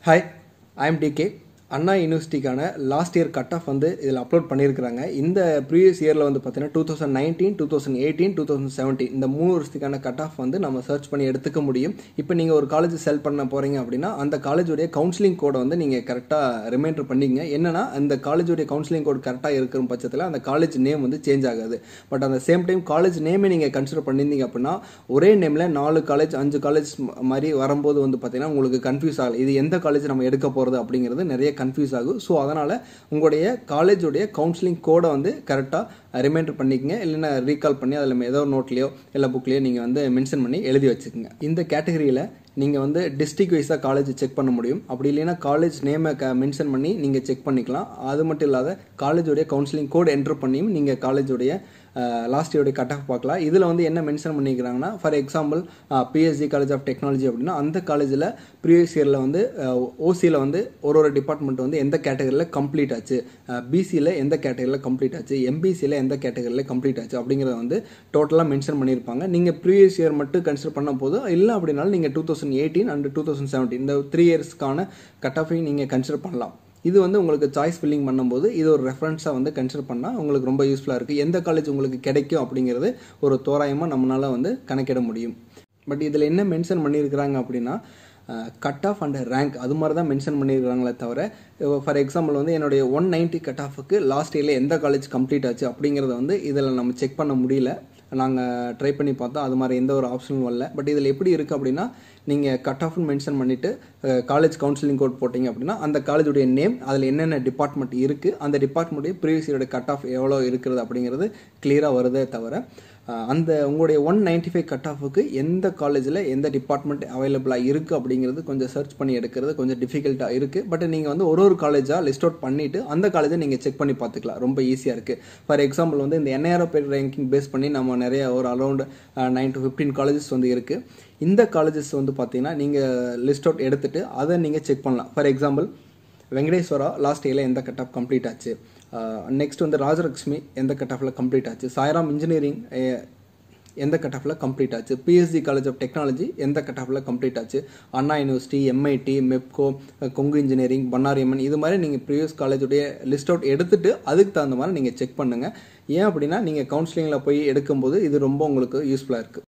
hi I'm DK Anna யூனிவர்சிட்டிக்கான last year cut off வந்து இதில் அப்லோட் பண்ணியிருக்கிறாங்க இந்த ப்ரீவியஸ் இயரில் வந்து பார்த்தீங்கன்னா two thousand nineteen two thousand eighteen two thousand seventeen இந்த மூணு வருஷத்துக்கான கட் ஆஃப் வந்து நம்ம சர்ச் பண்ணி எடுத்துக்க முடியும் இப்போ நீங்கள் ஒரு காலேஜ் செல் பண்ண போகிறீங்க அப்படின்னா அந்த காலேஜுடைய கவுன்சிலிங் கோடை வந்து நீங்கள் கரெக்டாக ரிமைண்டர் பண்ணிங்க என்னன்னா அந்த காலேஜுடைய கவுன்சிலிங் கோட் கரெக்டாக இருக்கிற பட்சத்தில் அந்த காலேஜ் நேம் வந்து சேஞ்ச் ஆகாது பட் அந்த சேம் டைம் காலேஜ் நேமே நீங்கள் கன்சிடர் பண்ணியிருந்தீங்க அப்படின்னா ஒரே நேமில் நாலு காலேஜ் அஞ்சு காலேஜ் மாதிரி வரும்போது வந்து பார்த்தீங்கன்னா உங்களுக்கு கன்ஃபியூஸ் ஆகல இது எந்த காலேஜ் நம்ம எடுக்க போகிறது அப்படிங்கிறது நிறைய கன்ஃபியூஸ் ஆகும் ஸோ அதனால் உங்களுடைய காலேஜுடைய கவுன்சிலிங் கோடை வந்து கரெக்டாக ரிமைண்டர் பண்ணிக்கங்க இல்லைன்னா ரீகால் பண்ணி அதில் ஏதோ ஒரு நோட்லேயோ இல்லை புக்லேயோ நீங்கள் வந்து மென்ஷன் பண்ணி எழுதி வச்சுக்கோங்க இந்த கேட்டகரியில் நீங்கள் வந்து டிஸ்ட்ரிக் வைஸாக காலேஜ் செக் பண்ண முடியும் அப்படி இல்லைன்னா காலேஜ் நேமை க மென்ஷன் பண்ணி நீங்கள் செக் பண்ணிக்கலாம் அது மட்டும் இல்லாத காலேஜோடைய கவுன்சிலிங் கோட் என்ட்ரு பண்ணியும் நீங்கள் காலேஜோடைய லாஸ்ட் இயருடைய கட் ஆஃப் பார்க்கலாம் இதில் வந்து என்ன மென்ஷன் பண்ணிக்கிறாங்கன்னா for example PSG college of technology அப்படின்னா அந்த காலேஜில் ப்ரீவியஸ் இயரில் வந்து ஓசியில் வந்து ஒரு ஒரு டிபார்ட்மெண்ட் வந்து எந்த கேட்டகரியில் கம்ப்ளீட் ஆச்சு பிசியில் எந்த கேட்டகரியில் கம்ப்ளீட் ஆச்சு எம்பிசியில் எந்த கேட்டகரியில் கம்ப்ளீட் ஆச்சு அப்படிங்கிறத வந்து டோட்டலாக மென்ஷன் பண்ணியிருப்பாங்க நீங்கள் ப்ரீவியஸ் இயர் மட்டும் கன்சிடர் பண்ண போது இல்லை அப்படின்னாலும் நீங்கள் two thousand eighteen and two thousand seventeen இந்த த்ரீ இயர்ஸ்க்கான கட் ஆஃபையும் நீங்கள் கன்சிடர் பண்ணலாம் இது வந்து உங்களுக்கு சாய்ஸ் ஃபில்லிங் பண்ணும்போது இது ஒரு ரெஃபரன்ஸாக வந்து கன்சிடர் பண்ணால் உங்களுக்கு ரொம்ப யூஸ்ஃபுல்லாக இருக்குது எந்த காலேஜ் உங்களுக்கு கிடைக்கும் அப்படிங்கிறது ஒரு தோராயமாக நம்மளால் வந்து கணக்கிட முடியும் பட் இதில் என்ன மென்ஷன் பண்ணியிருக்கிறாங்க அப்படின்னா கட் ஆஃப் அண்ட் ரேங்க் அது மாதிரி தான் மென்ஷன் பண்ணியிருக்காங்களே தவிர ஃபார் எக்ஸாம்பிள் வந்து என்னுடைய ஒன் நைன்ட்டி கட் ஆஃபுக்கு லாஸ்ட் இயரில் எந்த காலேஜ் கம்ப்ளீட் ஆச்சு அப்படிங்கிறத வந்து இதில் நம்ம செக் பண்ண முடியல நாங்கள் ட்ரை பண்ணி பார்த்தோம் அது மாதிரி எந்த ஒரு ஆப்ஷனும் வரல பட் இதில் எப்படி இருக்குது அப்படின்னா நீங்கள் கட் ஆஃப்னு மென்ஷன் பண்ணிவிட்டு காலேஜ் கவுன்சிலிங் கோட் போட்டிங்க அப்படின்னா அந்த காலேஜுடைய நேம் அதில் என்னென்ன டிபார்ட்மெண்ட் இருக்குது அந்த டிபார்ட்மெண்ட்டுடைய ப்ரீவியஸ் இயரோட கட் ஆஃப் எவ்வளோ இருக்கிறது அப்படிங்கிறது கிளியராக வருதே தவிர அந்த உங்களுடைய ஒன் நைன்டி ஃபைவ் கட் ஆஃபுக்கு எந்த காலேஜில் எந்த டிபார்ட்மெண்ட் அவைலபிளாக இருக்குது அப்படிங்கிறது கொஞ்சம் சர்ச் பண்ணி எடுக்கிறது கொஞ்சம் டிஃபிகல்ட்டாக இருக்குது பட் நீங்கள் வந்து ஒரு ஒரு காலேஜாக லிஸ்ட் அவுட் பண்ணிவிட்டு அந்த காலேஜை நீங்கள் செக் பண்ணி பார்த்துக்கலாம் ரொம்ப ஈஸியாக இருக்குது ஃபார் எக்ஸாம்பிள் வந்து இந்த என்ஐஆர்ஓ ரேங்கிங் பேஸ் பண்ணி நம்ம நிறைய ஒரு around nine to fifteen colleges வந்து இருக்குது இந்த காலேஜஸ் வந்து பார்த்தீங்கன்னா நீங்கள் லிஸ்ட் அவுட் எடுத்துகிட்டு அதை நீங்கள் செக் பண்ணலாம் ஃபார் எக்ஸாம்பிள் வெங்கடேஸ்வரா லாஸ்ட் இயரில் எந்த கட் ஆஃப் கம்ப்ளீட் ஆச்சு நெக்ஸ்ட் வந்து ராஜலக்ஷ்மி எந்த கட் ஆஃபில் கம்ப்ளீட் ஆச்சு சாய்ராம் இன்ஜினியரிங் எந்த கட் ஆஃபில் கம்ப்ளீட் ஆச்சு பிஎஸ்சி காலேஜ் ஆஃப் டெக்னாலஜி எந்த கட் ஆஃபில் கம்ப்ளீட் ஆச்சு Anna university MIT Mepco Kongu engineering Bannariamman இது மாதிரி நீங்கள் ப்ரீவியஸ் காலேஜுடைய லிஸ்ட் அவுட் எடுத்துட்டு அதுக்கு தகுந்த மாதிரி நீங்கள் செக் பண்ணுங்கள் ஏன் அப்படின்னா நீங்கள் கவுன்சிலிங்கில் போய் எடுக்கும்போது இது ரொம்ப உங்களுக்கு யூஸ்ஃபுல்லாக இருக்குது